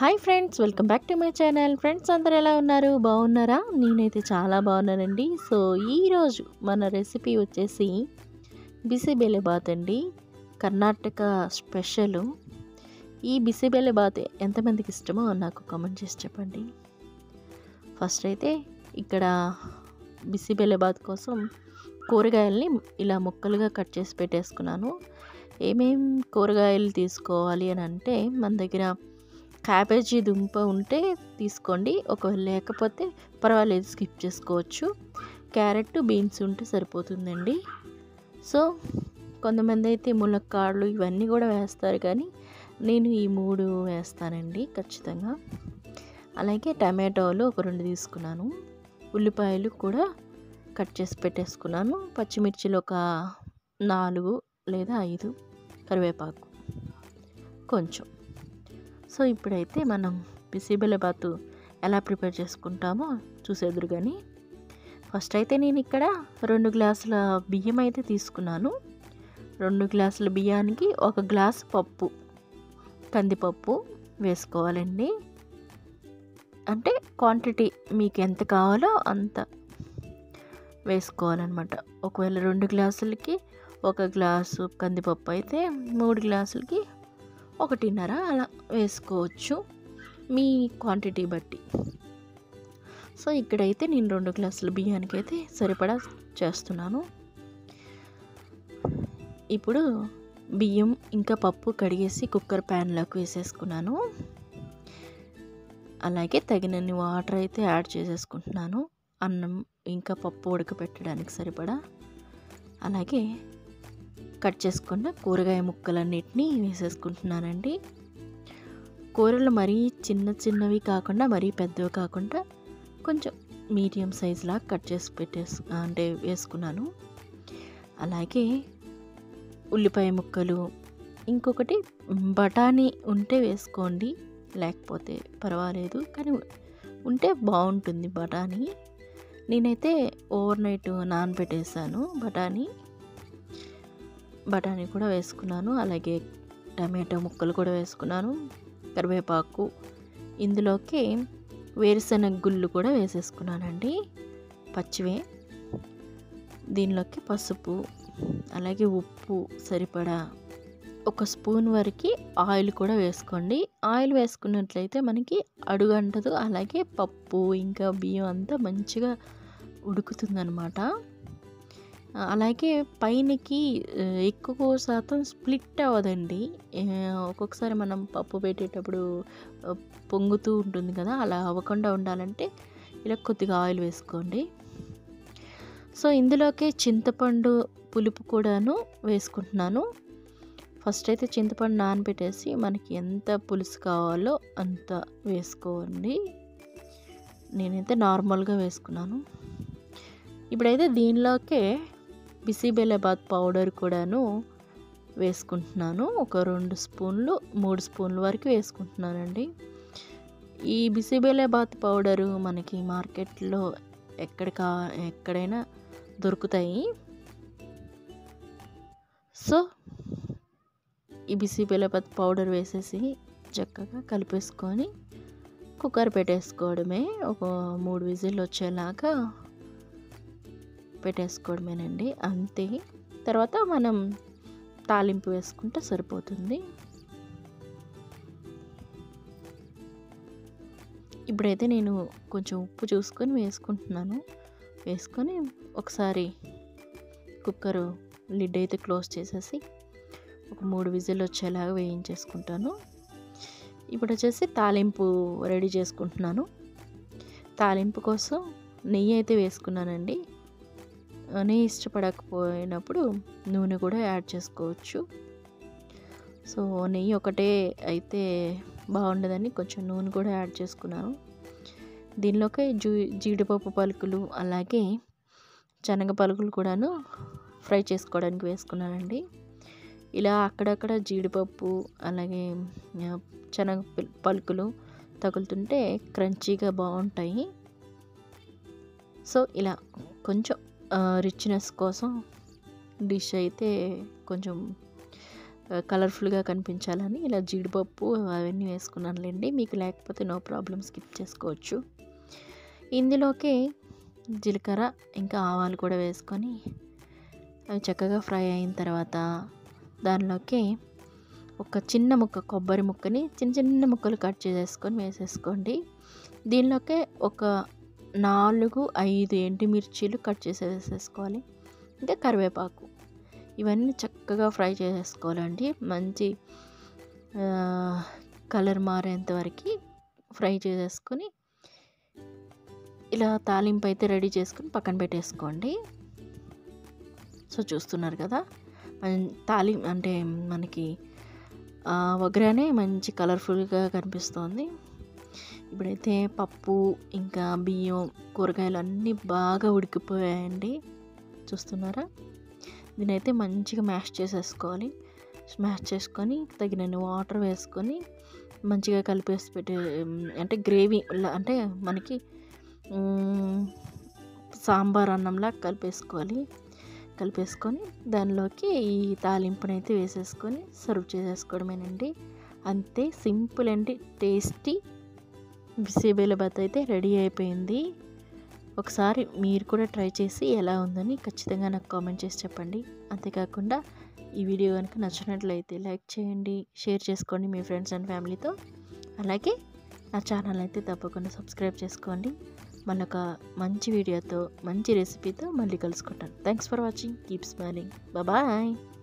hi friends welcome back to my channel friends అందరు ఎలా ఉన్నారు బాగున్నారా నేనైతే చాలా బాగున్నానండి సో ఈరోజు మన రెసిపీ వచ్చేసి బిసిబెలె బాత్ అండి కర్ణాటక స్పెషల్ ఈ బిసిబెలె బాత్ ఎంతమందికి ఇష్టమో నాకు కామెంట్ చేసి చెప్పండి ఫస్ట్ అయితే ఇక్కడ బిసిబెలె బాత్ కోసం కూరగాయల్ని ఇలా ముక్కలుగా కట్ చేసి పెట్టేసుకున్నాను ఏమేం కూరగాయలు తీసుకోవాలి అని అంటే మన దగ్గర క్యాబేజీ దుంప ఉంటే తీసుకోండి ఒకవేళ లేకపోతే పర్వాలేదు స్కిప్ చేసుకోవచ్చు క్యారెట్ బీన్స్ ఉంటే సరిపోతుందండి సో కొంతమంది అయితే ములక్కాడలు ఇవన్నీ కూడా వేస్తారు కానీ నేను ఈ మూడు వేస్తానండి ఖచ్చితంగా అలాగే టమాటోలు ఒక రెండు తీసుకున్నాను ఉల్లిపాయలు కూడా కట్ చేసి పెట్టేసుకున్నాను పచ్చిమిర్చిలు ఒక నాలుగు లేదా ఐదు కరివేపాకు కొంచెం సో ఇప్పుడైతే మనం బిసిబెలబాతు ఎలా ప్రిపేర్ చేసుకుంటామో చూసేదురు కానీ ఫస్ట్ అయితే నేను ఇక్కడ రెండు గ్లాసుల బియ్యం అయితే తీసుకున్నాను రెండు గ్లాసుల బియ్యానికి ఒక గ్లాస్ పప్పు కందిపప్పు వేసుకోవాలండి అంటే క్వాంటిటీ మీకు ఎంత కావాలో అంత వేసుకోవాలన్నమాట ఒకవేళ రెండు గ్లాసులకి ఒక గ్లాసు కందిపప్పు అయితే మూడు గ్లాసులకి ఒకటిన్నర అలా వేసుకోవచ్చు మీ క్వాంటిటీ బట్టి సో ఇక్కడైతే నేను రెండు గ్లాసుల బియ్యానికి అయితే సరిపడా చేస్తున్నాను ఇప్పుడు బియ్యం ఇంకా పప్పు కడిగేసి కుక్కర్ ప్యాన్లోకి వేసేసుకున్నాను అలాగే తగినన్ని వాటర్ అయితే యాడ్ చేసేసుకుంటున్నాను అన్నం ఇంకా పప్పు ఉడకపెట్టడానికి సరిపడా అలాగే కట్ చేసుకున్న కూరగాయ ముక్కలన్నిటినీ వేసేసుకుంటున్నానండి కూరలు మరీ చిన్న చిన్నవి కాకుండా మరీ పెద్దవి కాకుండా కొంచెం మీడియం సైజులా కట్ చేసి పెట్టేసు అంటే వేసుకున్నాను అలాగే ఉల్లిపాయ ముక్కలు ఇంకొకటి బఠానీ ఉంటే వేసుకోండి లేకపోతే పర్వాలేదు కానీ ఉంటే బాగుంటుంది బఠానీ నేనైతే ఓవర్ నైట్ నానబెట్టేసాను బఠానీ బఠానీ కూడా వేసుకున్నాను అలాగే టమాటో ముక్కలు కూడా వేసుకున్నాను కరివేపాకు ఇందులోకి వేరుశనగ గుళ్ళు కూడా వేసేసుకున్నానండి పచ్చివే దీనిలోకి పసుపు అలాగే ఉప్పు సరిపడా ఒక స్పూన్ వరకు ఆయిల్ కూడా వేసుకోండి ఆయిల్ వేసుకున్నట్లయితే మనకి అడుగంటదు అలాగే పప్పు ఇంకా బియ్యం అంతా మంచిగా ఉడుకుతుందనమాట అలాగే పైనకి ఎక్కువ శాతం స్ప్లిట్ అవ్వదండి ఒక్కొక్కసారి మనం పప్పు పెట్టేటప్పుడు పొంగుతూ ఉంటుంది కదా అలా అవ్వకుండా ఉండాలంటే ఇలా కొద్దిగా ఆయిల్ వేసుకోండి సో ఇందులోకి చింతపండు పులుపు కూడాను వేసుకుంటున్నాను ఫస్ట్ అయితే చింతపండు నానబెట్టేసి మనకి ఎంత పులుసు కావాలో అంత వేసుకోండి నేనైతే నార్మల్గా వేసుకున్నాను ఇప్పుడైతే దీనిలోకే బిసిబెలబాద్ పౌడర్ కూడాను వేసుకుంటున్నాను ఒక రెండు స్పూన్లు మూడు స్పూన్ల వరకు వేసుకుంటున్నానండి ఈ బిసిబెలబాద్ పౌడరు మనకి మార్కెట్లో ఎక్కడ కా ఎక్కడైనా దొరుకుతాయి సో ఈ బిసిబెలబాద్ పౌడర్ వేసేసి చక్కగా కలిపేసుకొని కుక్కర్ పెట్టేసుకోవడమే ఒక మూడు విజిల్ వచ్చేలాగా పెట్టేసుకోవడమేనండి అంతే తర్వాత మనం తాలింపు వేసుకుంటే సరిపోతుంది ఇప్పుడైతే నేను కొంచెం ఉప్పు చూసుకొని వేసుకుంటున్నాను వేసుకొని ఒకసారి కుక్కరు లిడ్ అయితే క్లోజ్ చేసేసి ఒక మూడు విజిల్ వచ్చేలాగా వేయించేసుకుంటాను ఇప్పుడు వచ్చేసి తాలింపు రెడీ చేసుకుంటున్నాను తాలింపు కోసం నెయ్యి అయితే వేసుకున్నానండి నెయ్యి ఇష్టపడకపోయినప్పుడు నూనె కూడా యాడ్ చేసుకోవచ్చు సో నెయ్యి ఒకటే అయితే బాగుండదని కొంచెం నూనె కూడా యాడ్ చేసుకున్నాను దీనిలోకి జూ జీడిపప్పు పలుకులు అలాగే శనగ పలుకులు కూడాను ఫ్రై చేసుకోవడానికి వేసుకున్నానండి ఇలా అక్కడక్కడ జీడిపప్పు అలాగే శనగ పలుకులు తగులుతుంటే క్రంచీగా బాగుంటాయి సో ఇలా కొంచెం రిచ్నెస్ కోసం డిష్ అయితే కొంచెం కలర్ఫుల్గా కనిపించాలని ఇలా జీడిపప్పు అవన్నీ వేసుకున్నానులేండి మీకు లేకపోతే నో ప్రాబ్లం స్కిప్ చేసుకోవచ్చు ఇందులోకి జీలకర్ర ఇంకా ఆవాలు కూడా వేసుకొని అవి చక్కగా ఫ్రై అయిన తర్వాత దానిలోకి ఒక చిన్న ముక్క కొబ్బరి ముక్కని చిన్న చిన్న ముక్కలు కట్ చేసేసుకొని వేసేసుకోండి దీనిలోకే ఒక నాలుగు ఐదు ఎండుమిర్చీలు కట్ చేసి వేసేసుకోవాలి ఇంకా కరివేపాకు ఇవన్నీ చక్కగా ఫ్రై చేసేసుకోవాలండి మంచి కలర్ మారేంత వరకు ఫ్రై చేసేసుకొని ఇలా తాలింపు అయితే రెడీ చేసుకొని పక్కన పెట్టేసుకోండి సో చూస్తున్నారు కదా తాలిం అంటే మనకి వగరానే మంచి కలర్ఫుల్గా కనిపిస్తోంది ఇప్పుడైతే పప్పు ఇంకా బియ్యం కూరగాయలు అన్నీ బాగా ఉడికిపోయాయండి చూస్తున్నారా దీనైతే మంచిగా మ్యాష్ చేసేసుకోవాలి స్మాష్ చేసుకొని తగినన్ని వాటర్ వేసుకొని మంచిగా కలిపేసి పెట్టే అంటే గ్రేవీ అంటే మనకి సాంబార్ అన్నంలా కలిపేసుకోవాలి కలిపేసుకొని దానిలోకి ఈ తాలింపునైతే వేసేసుకొని సర్వ్ చేసేసుకోవడమేనండి అంతే సింపుల్ అండి టేస్టీ బిసిబేలబాత్ అయితే రెడీ అయిపోయింది ఒకసారి మీరు కూడా ట్రై చేసి ఎలా ఉందని ఖచ్చితంగా నాకు కామెంట్ చేసి చెప్పండి అంతేకాకుండా ఈ వీడియో కనుక నచ్చినట్లయితే లైక్ చేయండి షేర్ చేసుకోండి మీ ఫ్రెండ్స్ అండ్ ఫ్యామిలీతో అలాగే నా ఛానల్ అయితే తప్పకుండా సబ్స్క్రైబ్ చేసుకోండి మళ్ళీ ఒక మంచి వీడియోతో మంచి రెసిపీతో మళ్ళీ కలుసుకుంటాను thanks for watching keep smiling bye